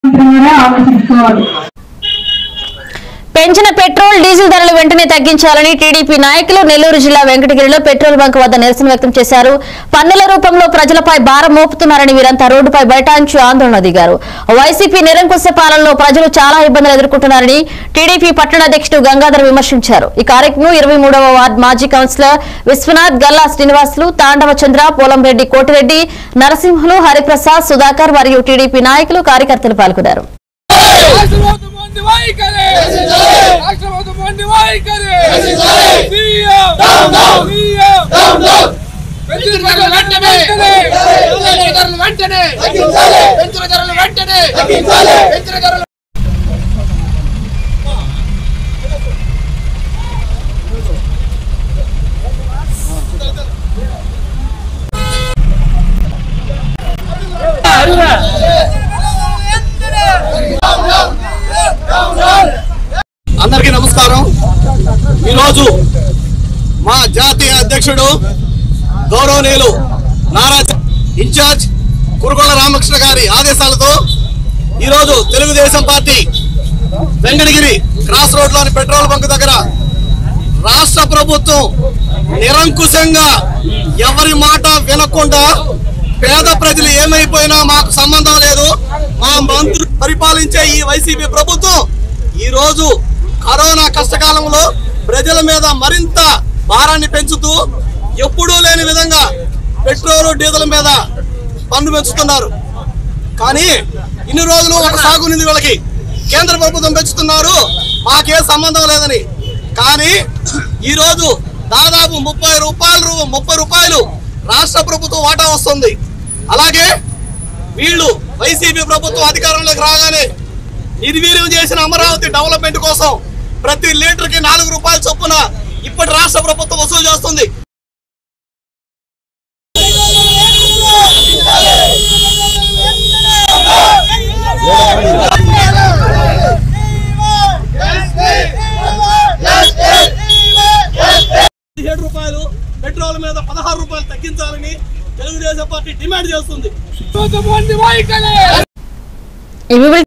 కూడా ఆలోచించుకోవాలి పెంచిన పెట్రోల్ డీజిల్ ధరలు వెంటనే తగ్గించాలని టీడీపీ నాయకులు నెల్లూరు జిల్లా వెంకటగిరిలో పెట్రోల్ బంక్ వద్ద నిరసన వ్యక్తం చేశారు పన్నుల రూపంలో ప్రజలపై భారం మోపుతున్నారని వీరంతా రోడ్డుపై బైఠాయించి ఆందోళన దిగారు వైసీపీ నిరంకుశ పాలనలో ప్రజలు చాలా ఇబ్బందులు ఎదుర్కొంటున్నారని టీడీపీ పట్టణ అధ్యక్షుడు గంగాధర్ విమర్శించారు ఈ కార్యక్రమం ఇరవై మూడవ వార్డు మాజీ కౌన్సిలర్ విశ్వనాథ్ గల్లా శ్రీనివాసులు తాండవ చంద్ర పోలంరెడ్డి కోటిరెడ్డి నరసింహులు హరిప్రసాద్ సుధాకర్ మరియు టీడీపీ నాయకులు కార్యకర్తలు పాల్గొన్నారు రాష్ట్రవాదం వంటి వైఖరి రాష్ట్రవాదం వంటి వైఖరి సీఎం సీఎం పెంచిన ధరలు వెంటనే పెంచిన ధరలు వెంటనే పెంచిన ధరలు వెంటనే పెంచిన ధరలు అందరికీ నమస్కారం ఈరోజు మా జాతీయ అధ్యక్షుడు గౌరవనీయులు నారా ఇన్ఛార్జ్ కురుగొండ రామకృష్ణ గారి ఆదేశాలతో ఈరోజు Telugu Desam party Venkatagiri cross road లోని పెట్రోల్ బంక్ దగ్గర రాష్ట్ర ప్రభుత్వం నిరంకుశంగా ఎవరి మాట వినకుండా పేద ప్రజలు ఏమైపోయినా మాకు సంబంధం లేదు మా మంత్రులు పరిపాలించే ఈ వైసీపీ ప్రభుత్వం ఈ రోజు కరోనా కష్టకాలంలో ప్రజల మీద మరింత భారాన్ని పెంచుతూ ఎప్పుడూ లేని విధంగా పెట్రోల్ డీజిల్ మీద పన్ను పెంచుతున్నారు కానీ ఇన్ని రోజులు ఒక సాగునింది వీళ్ళకి కేంద్ర ప్రభుత్వం పెంచుతున్నారు మాకే సంబంధం లేదని కానీ ఈ రోజు దాదాపు ముప్పై రూపాయలు ముప్పై రూపాయలు రాష్ట్ర ప్రభుత్వం వాటా వస్తుంది అలాగే వీళ్ళు వైసీపీ ప్రభుత్వం అధికారంలోకి రాగానే నిర్వీర్యం చేసిన అమరావతి డెవలప్మెంట్ కోసం ప్రతి లీటర్ కి నాలుగు రూపాయల చొప్పున ఇప్పటి రాష్ట్ర ప్రభుత్వం వసూలు చేస్తుంది పదిహేడు రూపాయలు పెట్రోల్ మీద పదహారు రూపాయలు తగ్గించాలని తెలుగుదేశం పార్టీ డిమాండ్ చేస్తుంది వంటి వైఖరి ఇవి